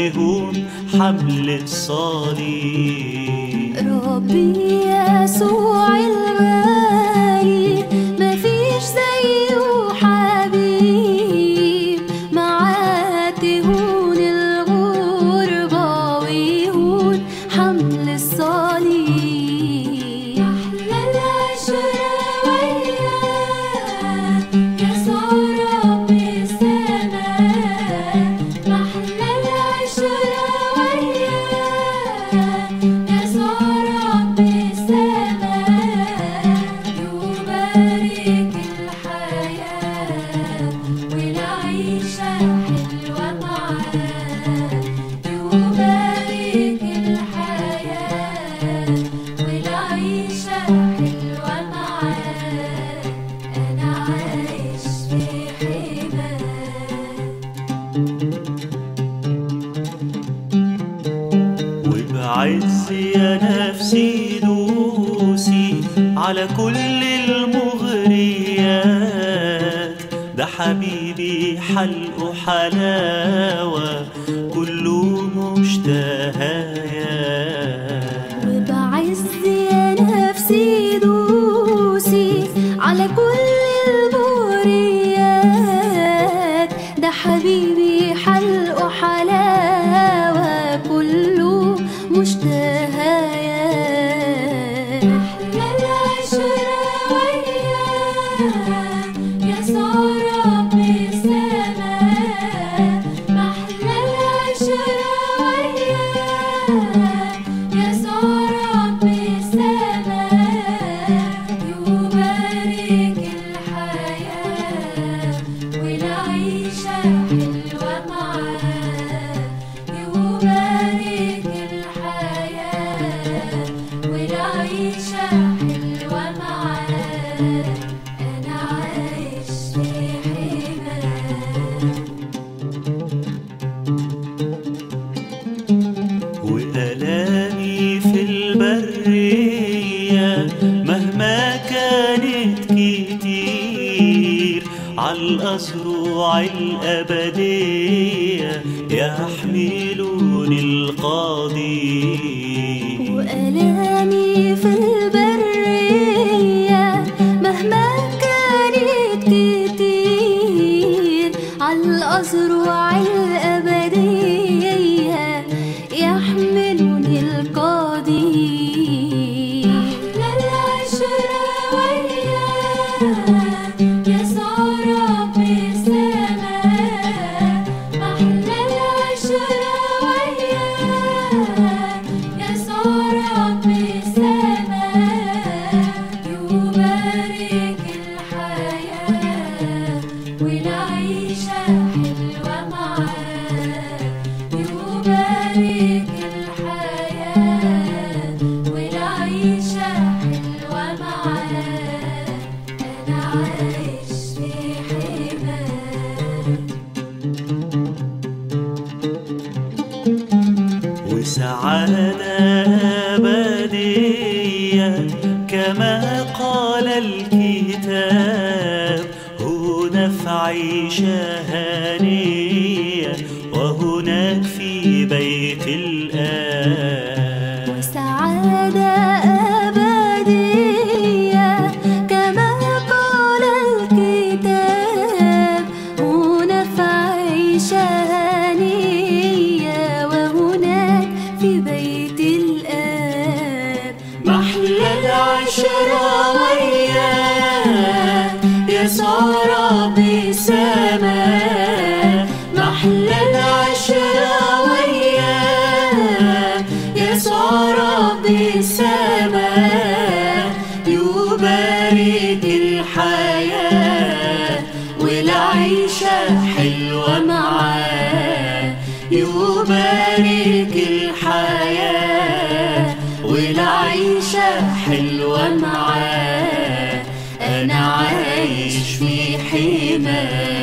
يهون حمل الصليب ربي يسوع الغالي مفيش زيه حبيب معاه تهون الغربة ويهون حمل الصليب أحلى العشرة وياه يسوع رب السماء محلى العشرة وياه يسوع رب السماء يبارك الحياة والعيشة حلوة معاه يبارك الحياة والعيشة حلوة معاه أنا عايش في حماه وبعز يا نفسي دوسي على كل المغريات ده حبيبي حلقه حلاوة كله مشتهيات وبعز يا نفسي دوسي على كل المغريات ده حبيبي حلقه حلاوة كله مشتهيات أحلى العشرة وياه يسوع رب السماء محلى العشرة وياه يسوع رب السماء يبارك الحياة والعيشة حلوة معاه يبارك الحياة والعيشة حلوة معاه أنا عايش في حماه وألامي في البرية مهما كانت كتير عالأزرع الأبدية يحملون القضيب وألامي في البرية مهما كانت كتير عالأزرع الأبدية يحملني القضيب أحلى العشرة وياه يسوع رب السماء محلى العشرة وياه يسوع رب السماء يبارك الحياة والعيشة حلوة معاه يبارك الحياة والعيشة حلوة معاه أنا عايش في حماه وسعادة أبدية كما قال الكتاب هنا في عيشة هانية وهناك في بيت الآب سعادة أبدية كما قال الكتاب هنا في عيشة هنية وهناك في بيت الآب محلى العشرة وياه يسوع رب السماء محلى العشرة وياه يسوع رب السماء يبارك الحياة والعيشة حلوة معاه يبارك الحياة والعيشة حلوة معاه أنا عايش في حماه